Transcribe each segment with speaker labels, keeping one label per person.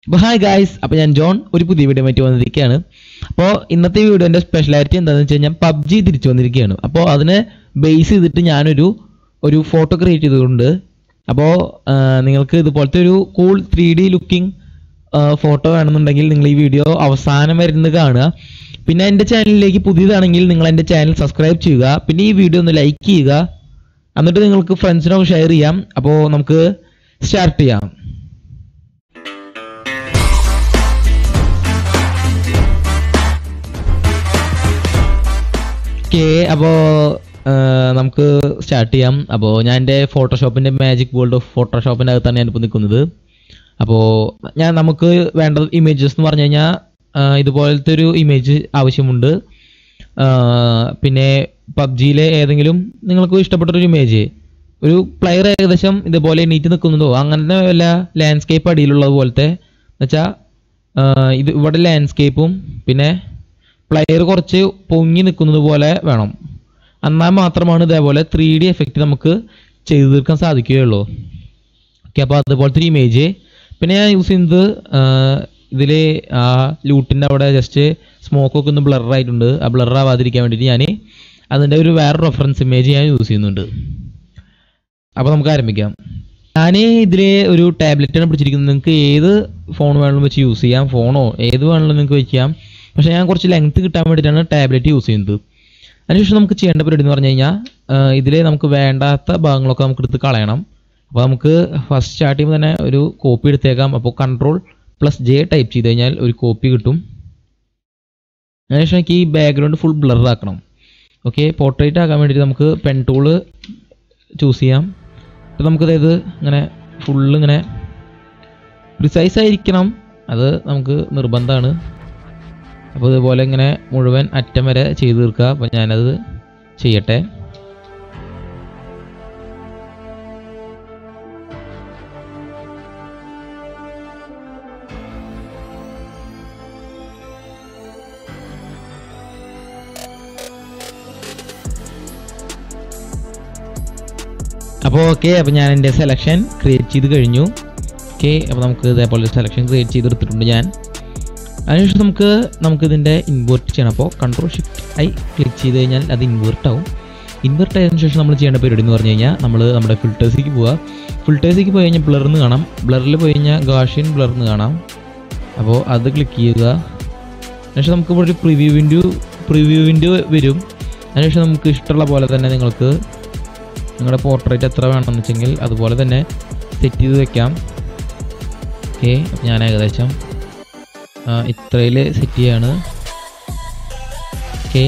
Speaker 1: അപ്പോൾ hi guys അപ്പോൾ ഞാൻ ജോൺ ഒരു പുതിയ വീഡിയോ ആയിട്ട് വന്നിരിക്കുകയാണ് അപ്പോൾ ഇന്നത്തെ വീഡിയോൻ്റെ സ്പെഷ്യാലിറ്റി എന്താണെന്ന് വെച്ച് കഴിഞ്ഞാൽ പബ്ജി തിരിച്ചു വന്നിരിക്കുകയാണ് അപ്പോൾ അതിനെ ബേസ് ചെയ്തിട്ട് ഞാനൊരു ഒരു ഫോട്ടോ ക്രിയേറ്റ് ചെയ്തിട്ടുണ്ട് അപ്പോൾ നിങ്ങൾക്ക് ഇതുപോലത്തെ ഒരു cool three D looking photo വേണമെന്നുണ്ടെങ്കിൽ നിങ്ങൾ ഈ വീഡിയോ അവസാനം വരുന്നത് കാണുക പിന്നെ എൻ്റെ ചാനലിലേക്ക് പുതിയതാണെങ്കിൽ നിങ്ങൾ എൻ്റെ ചാനൽ സബ്സ്ക്രൈബ് ചെയ്യുക പിന്നെ ഈ വീഡിയോ ഒന്ന് ലൈക്ക് ചെയ്യുക എന്നിട്ട് നിങ്ങൾക്ക് ഫ്രണ്ട്സിനൊക്കെ ഷെയർ ചെയ്യാം അപ്പോൾ നമുക്ക് സ്റ്റാർട്ട് ചെയ്യാം ഓക്കെ അപ്പോൾ നമുക്ക് സ്റ്റാർട്ട് ചെയ്യാം അപ്പോൾ ഞാൻ എൻ്റെ ഫോട്ടോഷോപ്പിൻ്റെ മാജിക് വേൾഡ് ഓഫ് ഫോട്ടോഷോപ്പിൻ്റെ അകത്താണ് ഞാനിപ്പോൾ നിൽക്കുന്നത് അപ്പോൾ ഞാൻ നമുക്ക് വേണ്ട ഇമേജസ് എന്ന് പറഞ്ഞു കഴിഞ്ഞാൽ ഇതുപോലത്തെ ഒരു ഇമേജ് ആവശ്യമുണ്ട് ആ, പിന്നെ പബ്ജിയിലെ ഏതെങ്കിലും നിങ്ങൾക്ക് ഇഷ്ടപ്പെട്ടൊരു ഇമേജ് ഒരു പ്ലെയർ ഏകദേശം ഇതുപോലെ എണീറ്റ് നിൽക്കുന്നതോ അങ്ങനെ വല്ല ലാൻഡ്സ്കേപ്പ് അടിയിലുള്ളത് പോലത്തെ എന്നുവെച്ചാൽ ഇത് ഇവിടെ ലാൻഡ്സ്കേപ്പും പിന്നെ പ്ലെയർ കുറച്ച് പൊങ്ങി നിൽക്കുന്നത് പോലെ വേണം എന്നാൽ മാത്രമാണ് ഇതേപോലെ ത്രീ ഡി എഫക്റ്റ് നമുക്ക് ചെയ്തു തീർക്കാൻ സാധിക്കുകയുള്ളൂ ഓക്കെ അപ്പോൾ അതുപോലത്തെ ഒരു ഇമേജ് പിന്നെ ഞാൻ യൂസ് ചെയ്യുന്നത് ഇതിൽ ആ ലൂട്ടിൻ്റെ അവിടെ ജസ്റ്റ് സ്മോക്കൊക്കെ ഒന്ന് ബ്ലർ ആയിട്ടുണ്ട് ആ ബ്ലർ ആവാതിരിക്കാൻ വേണ്ടിയിട്ട് ഞാൻ അതിൻ്റെ ഒരു വേറെ റെഫറൻസ് ഇമേജ് ഞാൻ യൂസ് ചെയ്യുന്നുണ്ട് അപ്പോൾ നമുക്ക് ആരംഭിക്കാം ഞാൻ ഇതിൽ ഒരു ടാബ്ലറ്റാണ് പിടിച്ചിരിക്കുന്നത് നിങ്ങൾക്ക് ഏത് ഫോൺ വേണമെങ്കിലും വെച്ച് യൂസ് ചെയ്യാം ഫോണോ ഏത് വേണമെങ്കിലും നിങ്ങൾക്ക് വയ്ക്കാം പക്ഷേ ഞാൻ കുറച്ച് ലെങ്ത് കിട്ടാൻ വേണ്ടിയിട്ടാണ് ടാബ്ലറ്റ് യൂസ് ചെയ്യുന്നത് അതിനുശേഷം നമുക്ക് ചെയ്യേണ്ട പരിപാടി എന്ന് പറഞ്ഞു കഴിഞ്ഞാൽ ഇതിൽ നമുക്ക് വേണ്ടാത്ത ഭാഗങ്ങളൊക്കെ നമുക്ക് എടുത്ത് കളയണം അപ്പോൾ നമുക്ക് ഫസ്റ്റ് സ്റ്റാർട്ട് ചെയ്യുമ്പോൾ തന്നെ ഒരു കോപ്പി എടുത്തേക്കാം അപ്പോൾ കൺട്രോൾ പ്ലസ് ജെ ടൈപ്പ് ചെയ്ത് കഴിഞ്ഞാൽ ഒരു കോപ്പി കിട്ടും അതിനുശേഷം എനിക്ക് ഈ ബാക്ക്ഗ്രൗണ്ട് ഫുൾ ബ്ലർ ആക്കണം ഓക്കെ പോർട്രേറ്റ് ആക്കാൻ വേണ്ടിയിട്ട് നമുക്ക് പെൻ ടൂള് ചൂസ് ചെയ്യാം അപ്പോൾ നമുക്കതായത് ഇങ്ങനെ ഫുള്ള് ഇങ്ങനെ പ്രിസൈസ് ആയിരിക്കണം അത് നമുക്ക് നിർബന്ധമാണ് അപ്പോൾ ഇതുപോലെ ഇങ്ങനെ മുഴുവൻ അറ്റം വരെ ചെയ്ത് തീർക്കുക അപ്പോൾ ഞാനത് ചെയ്യട്ടെ അപ്പോൾ ഓക്കെ അപ്പോൾ ഞാൻ എൻ്റെ സെലക്ഷൻ ക്രിയേറ്റ് ചെയ്ത് കഴിഞ്ഞു ഓക്കെ അപ്പോൾ നമുക്ക് ഇതേപോലെ സെലക്ഷൻ ക്രിയേറ്റ് ചെയ്തെടുത്തിട്ടുണ്ട് ഞാൻ അതിനുശേഷം നമുക്ക് നമുക്ക് ഇതിൻ്റെ ഇൻവേർട്ട് ചെയ്യണം അപ്പോൾ കൺട്രോൾ ഷിഫ്റ്റ് ഐ ക്ലിക്ക് ചെയ്ത് കഴിഞ്ഞാൽ അത് ഇൻവേർട്ട് ആവും ഇൻവേർട്ട് ആയതിനു ശേഷം നമ്മൾ ചെയ്യേണ്ട പരിപാടി എന്ന് പറഞ്ഞു കഴിഞ്ഞാൽ നമ്മൾ നമ്മുടെ ഫിൽറ്റേഴ്സിലേക്ക് പോവുക ഫിൽറ്റേഴ്സിലേക്ക് പോയി കഴിഞ്ഞാൽ ബ്ലർന്ന് കാണാം ബ്ലറിൽ പോയി കഴിഞ്ഞാൽ ഗാഷ്യൻ ബ്ലർന്ന് കാണാം അപ്പോൾ അത് ക്ലിക്ക് ചെയ്യുക അതിനുശേഷം നമുക്ക് ഇവിടെ ഒരു പ്രിവ്യൂ വിൻഡോ പ്രിവ്യൂ വിൻഡോ വരും അതിനുശേഷം നമുക്ക് ഇഷ്ടമുള്ള പോലെ തന്നെ നിങ്ങൾക്ക് നിങ്ങളുടെ പോർട്രേറ്റ് എത്ര വേണമെന്ന് വെച്ചെങ്കിൽ അതുപോലെ തന്നെ സെറ്റ് ചെയ്ത് വെക്കാം ഓക്കെ ഞാൻ ഏകദേശം ഇത്രയിൽ സെറ്റ് ചെയ്യാണ് ഓക്കെ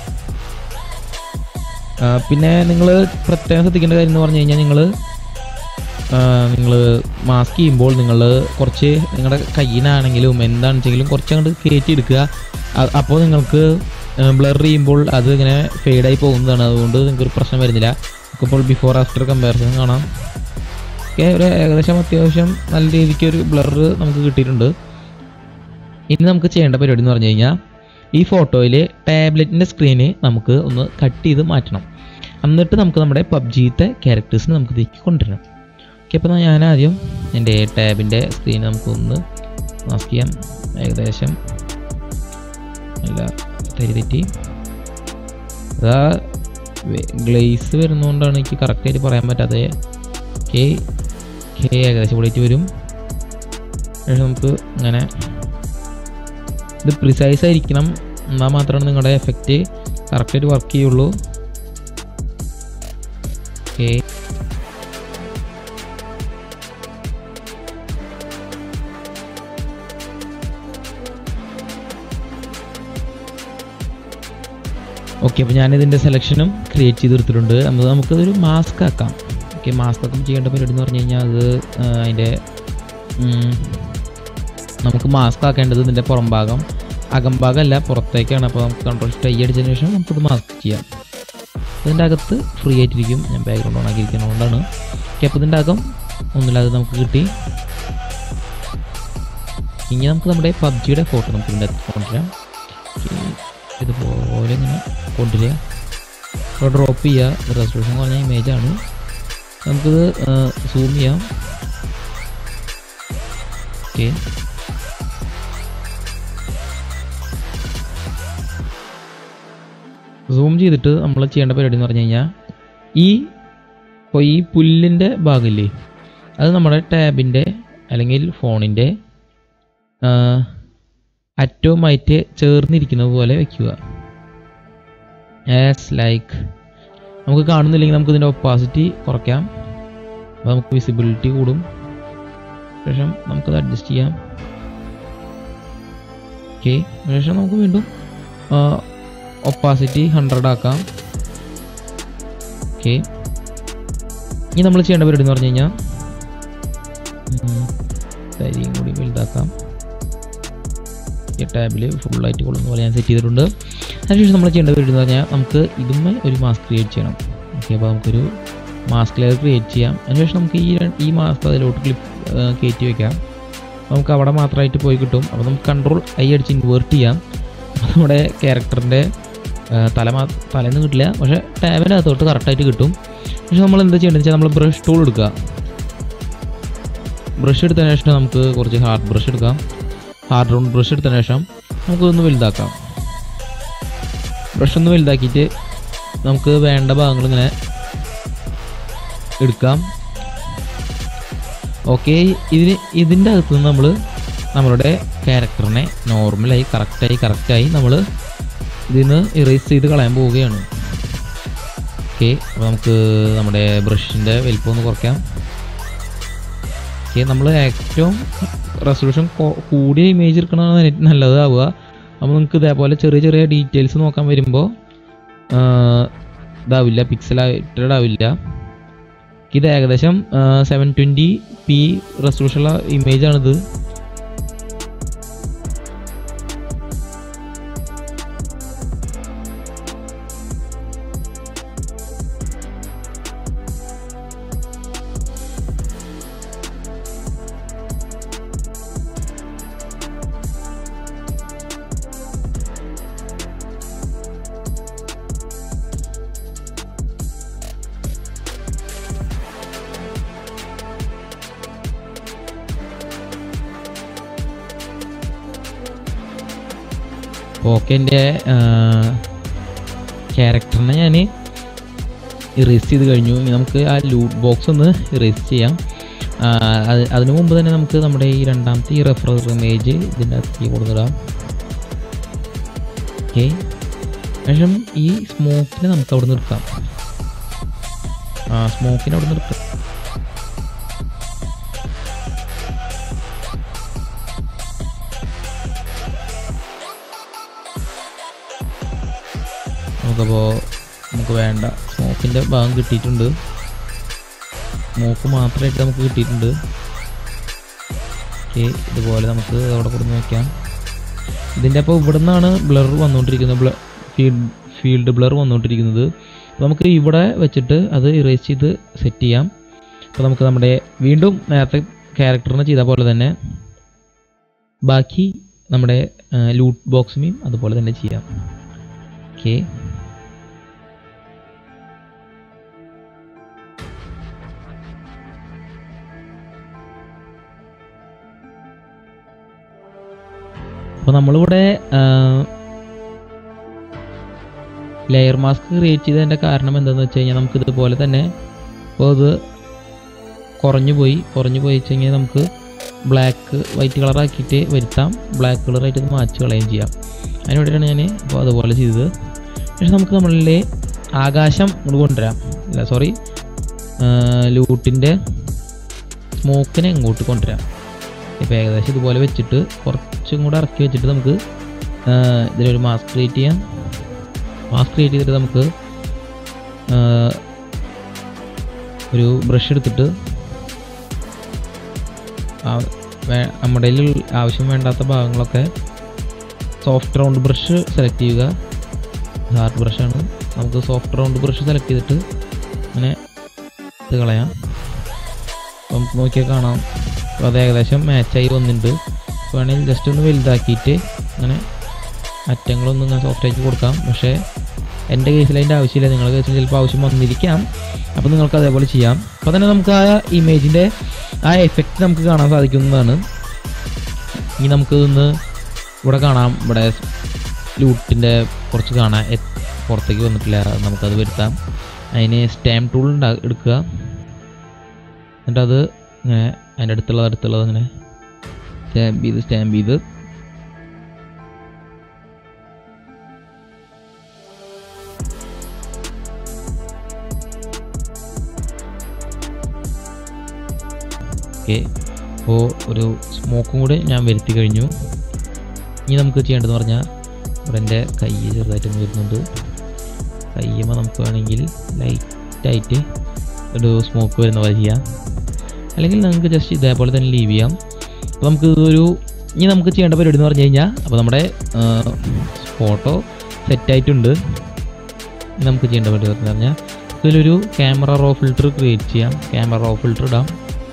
Speaker 1: പിന്നെ നിങ്ങൾ പ്രത്യേകം ശ്രദ്ധിക്കേണ്ട കാര്യം എന്ന് പറഞ്ഞു കഴിഞ്ഞാൽ നിങ്ങൾ നിങ്ങൾ മാസ്ക് ചെയ്യുമ്പോൾ നിങ്ങൾ കുറച്ച് നിങ്ങളുടെ കയ്യിനാണെങ്കിലും എന്താണെന്ന് വെച്ചെങ്കിലും കുറച്ച് അങ്ങോട്ട് കയറ്റി എടുക്കുക അ- അപ്പോൾ നിങ്ങൾക്ക് ബ്ലർ ചെയ്യുമ്പോൾ അത് ഇങ്ങനെ ഫെയ്ഡായി പോകുന്നതാണ് അതുകൊണ്ട് നിങ്ങൾക്ക് ഒരു പ്രശ്നം വരുന്നില്ല ഇപ്പോൾ ബിഫോർ ആഫ്റ്റർ കമ്പാരിസൺ കാണാം ഓക്കെ ഒരു ഏകദേശം അത്യാവശ്യം നല്ല രീതിക്ക് ഒരു ബ്ലർ നമുക്ക് കിട്ടിയിട്ടുണ്ട് ഇനി നമുക്ക് ചെയ്യേണ്ട പരിപാടി എന്ന് പറഞ്ഞു കഴിഞ്ഞാൽ ഈ ഫോട്ടോയിൽ ടാബ്ലറ്റിൻ്റെ സ്ക്രീന് നമുക്ക് ഒന്ന് കട്ട് ചെയ്ത് മാറ്റണം എന്നിട്ട് നമുക്ക് നമ്മുടെ പബ്ജിത്തെ ക്യാരക്ടേഴ്സിനെ നമുക്ക് ഇതിലേക്ക് കൊണ്ടുവരണം ഓക്കെ അപ്പോൾ ഞാൻ ആദ്യം എൻ്റെ ടാബിൻ്റെ സ്ക്രീൻ നമുക്കൊന്ന് മാസ്ക് ചെയ്യാം ഏകദേശം അല്ല തരി തെറ്റി അതാ ഗ്ലേസ് വരുന്നതുകൊണ്ടാണ് എനിക്ക് കറക്റ്റായിട്ട് പറയാൻ പറ്റാതെ കെ കെ ഏകദേശം ഇവിടേക്ക് വരും പക്ഷേ നമുക്ക് ഇങ്ങനെ ഇത് പ്രിസൈസ് ആയിരിക്കണം എന്നാൽ മാത്രമാണ് നിങ്ങളുടെ എഫക്റ്റ് കറക്റ്റായിട്ട് വർക്ക് ചെയ്യുള്ളൂ ഓക്കെ ഓക്കെ അപ്പോൾ ഞാനിതിൻ്റെ സെലക്ഷനും ക്രിയേറ്റ് ചെയ്തെടുത്തിട്ടുണ്ട് അത് നമുക്കതൊരു മാസ്ക് ആക്കാം ഓക്കെ മാസ്ക് ആക്കാൻ ചെയ്യേണ്ട പരിപാടി എന്ന് പറഞ്ഞു കഴിഞ്ഞാൽ അത് ആ, അതിൻ്റെ ഉം, നമുക്ക് മാസ്ക് ആക്കേണ്ടത് ഇതിൻ്റെ പുറം ഭാഗം അകംഭാഗമല്ല പുറത്തേക്കാണ് അപ്പോൾ നമുക്ക് കൺട്രോൾ കൈ അടിച്ചതിന് ശേഷം നമുക്കത് മാസ്ക് ചെയ്യാം ഇതിൻ്റെ അകത്ത് ഫ്രീ ആയിട്ടിരിക്കും ഞാൻ ബാക്ക്ഗ്രൗണ്ട് ഓൺ ആക്കിയിരിക്കുന്നതുകൊണ്ടാണ് ഓക്കെ അപ്പോൾ ഇതിൻ്റെ അകം ഒന്നുമില്ലാതെ നമുക്ക് കിട്ടി ഇനി നമുക്ക് നമ്മുടെ പബ്ജിയുടെ ഫോട്ടോ നമുക്ക് ഇതിൻ്റെ അകത്ത് കൊണ്ടുവരാം Okay. ഇതുപോലെ ഇങ്ങനെ കൊണ്ടുവരിക അപ്പോൾ ഡ്രോപ്പ് ചെയ്യുക റെസൊല്യൂഷൻ കുറഞ്ഞ ഇമേജാണ് നമുക്കിത് സൂം ചെയ്യാം ഓക്കെ സൂം ചെയ്തിട്ട് നമ്മൾ ചെയ്യേണ്ട പരിപാടി എന്ന് പറഞ്ഞു കഴിഞ്ഞാൽ ഈ ഇപ്പോൾ ഈ പുല്ലിൻ്റെ ഭാഗമില്ലേ അത് നമ്മുടെ ടാബിൻ്റെ അല്ലെങ്കിൽ ഫോണിൻ്റെ അറ്റവുമായിട്ട് ചേർന്നിരിക്കുന്ന പോലെ വെക്കുക ആസ് ലൈക്ക് നമുക്ക് കാണുന്നില്ലെങ്കിൽ നമുക്ക് ഇതിൻ്റെ ഒപ്പാസിറ്റി കുറയ്ക്കാം അപ്പോൾ നമുക്ക് വിസിബിലിറ്റി കൂടും ശേഷം നമുക്കത് അഡ്ജസ്റ്റ് ചെയ്യാം ഓക്കെ ശേഷം നമുക്ക് വീണ്ടും ഒപ്പാസിറ്റി ഹൺഡ്രഡ് ആക്കാം ഓക്കെ ഇനി നമ്മൾ ചെയ്യേണ്ട പരിപാടി എന്ന് പറഞ്ഞു കഴിഞ്ഞാൽ തരിയും കൂടി വലുതാക്കാം ഈ ടാബിൽ ഫുള്ളായിട്ട് കൊള്ളുന്ന പോലെ ഞാൻ സെറ്റ് ചെയ്തിട്ടുണ്ട് അതിനുശേഷം നമ്മൾ ചെയ്യേണ്ട പരിപാടി എന്ന് പറഞ്ഞാൽ നമുക്ക് ഇതുമ്മേ ഒരു മാസ്ക് ക്രിയേറ്റ് ചെയ്യണം ഓക്കെ അപ്പോൾ നമുക്കൊരു മാസ്ക് ലെയർ ക്രിയേറ്റ് ചെയ്യാം അതിനുശേഷം നമുക്ക് ഈ ര- ഈ മാസ്ക് അതിലോട്ട് ക്ലിപ്പ് കയറ്റി വെക്കാം നമുക്ക് അവിടെ മാത്രമായിട്ട് പോയി കിട്ടും അപ്പോൾ നമുക്ക് കൺട്രോൾ ഐ അടിച്ച് ഇൻവേർട്ട് ചെയ്യാം അപ്പോൾ നമ്മുടെ ക്യാരക്ടറിൻ്റെ തല മാ തലേന്ന് കിട്ടില്ല പക്ഷേ ടാബിൻ്റെ അകത്തോട്ട് കറക്റ്റായിട്ട് കിട്ടും പക്ഷേ നമ്മൾ എന്താ ചെയ്യേണ്ടത് വെച്ചാൽ നമ്മൾ ബ്രഷ് ടൂൾ എടുക്കുക ബ്രഷ് എടുത്തതിന് ശേഷം നമുക്ക് കുറച്ച് ഹാർഡ് ബ്രഷ് എടുക്കാം ഹാർഡ് റൗണ്ട് ബ്രഷ് എടുത്തതിന് ശേഷം നമുക്കൊന്ന് വലുതാക്കാം ബ്രഷ് ഒന്ന് വലുതാക്കിയിട്ട് നമുക്ക് വേണ്ട ഭാഗങ്ങൾ ഇങ്ങനെ എടുക്കാം ഓക്കെ ഇതിന് ഇതിൻ്റെ അകത്ത് നിന്ന് നമ്മൾ നമ്മളുടെ ക്യാരക്ടറിനെ നോർമലായി കറക്റ്റായി കറക്റ്റായി നമ്മൾ ഇതിൽ നിന്ന് ഇറേസ് ചെയ്ത് കളയാൻ പോവുകയാണ് ഓക്കെ അപ്പോൾ നമുക്ക് നമ്മുടെ ബ്രഷിൻ്റെ വലിപ്പം ഒന്ന് കുറയ്ക്കാം ഓക്കെ നമ്മൾ ഏറ്റവും റെസൊല്യൂഷൻ കൂടിയ ഇമേജ് എടുക്കണതാണ് ഏറ്റവും നല്ലതാവുക അപ്പോൾ നിങ്ങൾക്ക് ഇതേപോലെ ചെറിയ ചെറിയ ഡീറ്റെയിൽസ് നോക്കാൻ വരുമ്പോൾ ഇതാവില്ല പിക്സലായിട്ടഡ് ആവില്ല ഇത് ഏകദേശം സെവൻ ട്വൻറ്റി പി റെസൊല്യൂഷനുള്ള ഇമേജാണിത് ഓക്കെ എൻ്റെ ക്യാരക്ടറിനെ ഞാൻ ഇറേസ് ചെയ്ത് കഴിഞ്ഞു ഇനി നമുക്ക് ആ ലൂട്ട് ബോക്സ് ഒന്ന് ഇറേസ് ചെയ്യാം ആ, അത് അതിനു മുമ്പ് തന്നെ നമുക്ക് നമ്മുടെ ഈ രണ്ടാമത്തെ ഈ റെഫറർ ഇമേജ് ഇതിൻ്റെ അകത്തേക്ക് കൊടുത്തിടാം ഓക്കെ ശേഷം ഈ സ്മോക്കിനെ നമുക്ക് അവിടെ നിന്ന് എടുക്കാം ആ സ്മോക്കിനെ അവിടെ നിന്ന് എടുക്കാം നമുക്കപ്പോൾ നമുക്ക് വേണ്ട സ്മോക്കിൻ്റെ ഭാഗം കിട്ടിയിട്ടുണ്ട് സ്മോക്ക് മാത്രമായിട്ട് നമുക്ക് കിട്ടിയിട്ടുണ്ട് ഓക്കെ ഇതുപോലെ നമുക്ക് അവിടെ കൊടുന്ന് വയ്ക്കാം ഇതിൻ്റെ അപ്പോൾ ഇവിടെ നിന്നാണ് ബ്ലർ വന്നുകൊണ്ടിരിക്കുന്നത് ബ്ല ഫീൽഡ് ഫീൽഡ് ബ്ലർ വന്നുകൊണ്ടിരിക്കുന്നത് അപ്പോൾ നമുക്ക് ഇവിടെ വെച്ചിട്ട് അത് ഇറേസ് ചെയ്ത് സെറ്റ് ചെയ്യാം അപ്പോൾ നമുക്ക് നമ്മുടെ വീണ്ടും നേരത്തെ ക്യാരക്ടറിനെ ചെയ്ത പോലെ തന്നെ ബാക്കി നമ്മുടെ ലൂട്ട് ബോക്സിനെയും അതുപോലെ തന്നെ ചെയ്യാം ഓക്കെ അപ്പോൾ നമ്മളിവിടെ ലെയർ മാസ്ക് ക്രിയേറ്റ് ചെയ്തതിൻ്റെ കാരണം എന്താണെന്ന് വെച്ച് കഴിഞ്ഞാൽ നമുക്ക് ഇതുപോലെ തന്നെ ഇപ്പോൾ ഇത് കുറഞ്ഞു പോയി കുറഞ്ഞു പോയി വെച്ച് കഴിഞ്ഞാൽ നമുക്ക് ബ്ലാക്ക് വൈറ്റ് കളറാക്കിയിട്ട് വരുത്താം ബ്ലാക്ക് കളറായിട്ട് ഇത് മാച്ച് കളയുകയും ചെയ്യാം അതിന് വേണ്ടിയിട്ടാണ് ഞാൻ ഇപ്പോൾ അതുപോലെ ചെയ്തത് പക്ഷേ നമുക്ക് നമ്മളിലെ ആകാശം ഇങ്ങോട്ട് കൊണ്ടുവരാം അല്ല സോറി ലൂട്ടിൻ്റെ സ്മോക്കിനെ ഇങ്ങോട്ട് കൊണ്ടുവരാം ഇപ്പോൾ ഏകദേശം ഇതുപോലെ വെച്ചിട്ട് കുറച്ചും കൂടെ ഇറക്കി വെച്ചിട്ട് നമുക്ക് ആ, ഇതിലൊരു മാസ്ക് ക്രിയേറ്റ് ചെയ്യാം മാസ്ക് ക്രിയേറ്റ് ചെയ്തിട്ട് നമുക്ക് ആ, ഒരു ബ്രഷ് എടുത്തിട്ട് ആ, വേ- നമ്മുടെ കയ്യിൽ ആവശ്യം വേണ്ടാത്ത ഭാഗങ്ങളൊക്കെ സോഫ്റ്റ് റൗണ്ട് ബ്രഷ് സെലക്ട് ചെയ്യുക ഹാർഡ് ബ്രഷാണ് നമുക്ക് സോഫ്റ്റ് റൗണ്ട് ബ്രഷ് സെലക്ട് ചെയ്തിട്ട് അങ്ങനെ ഇത് കളയാം അപ്പം നമുക്ക് നോക്കിയാൽ കാണാം അപ്പോൾ അത് ഏകദേശം മാച്ചായി വന്നിട്ടുണ്ട് വേണമെങ്കിൽ ജസ്റ്റ് ഒന്ന് വലുതാക്കിയിട്ട് അങ്ങനെ അറ്റങ്ങളൊന്നും ഇങ്ങനെ സോഫ്റ്റ് ആക്കി കൊടുക്കാം പക്ഷേ എൻ്റെ കേസിൽ അതിൻ്റെ ആവശ്യമില്ല നിങ്ങളുടെ കേസിൽ ചിലപ്പോൾ ആവശ്യം വന്നിരിക്കാം അപ്പോൾ നിങ്ങൾക്ക് അതേപോലെ ചെയ്യാം അപ്പോൾ തന്നെ നമുക്ക് ആ ഇമേജിൻ്റെ ആ എഫക്റ്റ് നമുക്ക് കാണാൻ സാധിക്കുന്നതാണ് ഇനി നമുക്ക് ഇന്ന് ഇവിടെ കാണാം ഇവിടെ ലൂട്ടിൻ്റെ കുറച്ച് കാണാം എ- പുറത്തേക്ക് വന്നിട്ടില്ല നമുക്കത് വരുത്താം അതിന് സ്റ്റാമ്പ് ടൂൾ ഉണ്ടാ എടുക്കുക എന്നിട്ട് അത് ഇങ്ങനെ അതിൻ്റെ അടുത്തുള്ളത് അടുത്തുള്ളത് ഇങ്ങനെ സ്റ്റാമ്പ് ചെയ്ത് സ്റ്റാമ്പ് ചെയ്ത് ഓക്കെ അപ്പോൾ ഒരു സ്മോക്കും കൂടി ഞാൻ വരുത്തി കഴിഞ്ഞു ഇനി നമുക്ക് ചെയ്യേണ്ടതെന്ന് പറഞ്ഞാൽ ഇവിടെ എൻ്റെ കൈ ചെറുതായിട്ടൊന്ന് വരുന്നുണ്ട് കയ്യുമ്പോൾ നമുക്ക് വേണമെങ്കിൽ ലൈറ്റായിട്ട് ഒരു സ്മോക്ക് വരുന്ന പോലെ ചെയ്യാം അല്ലെങ്കിൽ നമുക്ക് ജസ്റ്റ് ഇതേപോലെ തന്നെ ലീവ് ചെയ്യാം അപ്പോൾ നമുക്ക് ഒരു ഇനി നമുക്ക് ചെയ്യേണ്ട പരിപാടി എന്ന് പറഞ്ഞു കഴിഞ്ഞാൽ അപ്പോൾ നമ്മുടെ ഫോട്ടോ സെറ്റായിട്ടുണ്ട് ഇനി നമുക്ക് ചെയ്യേണ്ട പരിപാടി എന്ന് പറഞ്ഞാൽ ഇതിലൊരു ക്യാമറ റോ ഫിൽറ്റർ ക്രിയേറ്റ് ചെയ്യാം ക്യാമറ റോ ഫിൽറ്റർ ഇടാം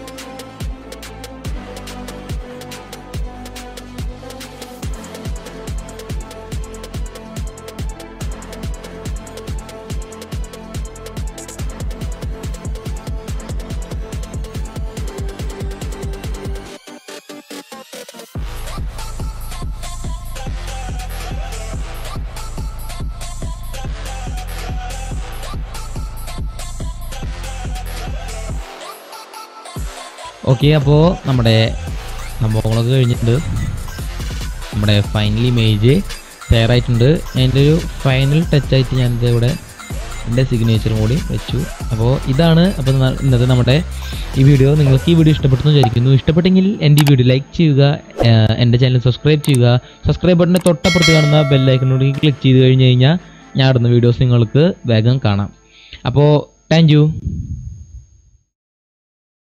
Speaker 1: ഓക്കെ അപ്പോൾ നമ്മുടെ സംഭവങ്ങളൊക്കെ കഴിഞ്ഞിട്ടുണ്ട് നമ്മുടെ ഫൈനൽ ഇമേജ് തയ്യാറായിട്ടുണ്ട് അതിൻ്റെ ഒരു ഫൈനൽ ടച്ചായിട്ട് ഞാനിത് ഇവിടെ എൻ്റെ സിഗ്നേച്ചറും കൂടി വെച്ചു അപ്പോൾ ഇതാണ് അപ്പോൾ ന- ഇന്നത്തെ നമ്മുടെ ഈ വീഡിയോ നിങ്ങൾക്ക് ഈ വീഡിയോ ഇഷ്ടപ്പെട്ടെന്ന് വിചാരിക്കുന്നു ഇഷ്ടപ്പെട്ടെങ്കിൽ എൻ്റെ ഈ വീഡിയോ ലൈക്ക് ചെയ്യുക ഏഹ് എൻ്റെ ചാനൽ സബ്സ്ക്രൈബ് ചെയ്യുക സബ്സ്ക്രൈബ് ബട്ടൻ്റെ തൊട്ടപ്പുറത്ത് കാണുന്ന ബെല്ലൈക്കനോട് ക്ലിക്ക് ചെയ്ത് കഴിഞ്ഞ് കഴിഞ്ഞാൽ ഞാൻ ഇടുന്ന വീഡിയോസ് നിങ്ങൾക്ക് വേഗം കാണാം അപ്പോൾ താങ്ക് യു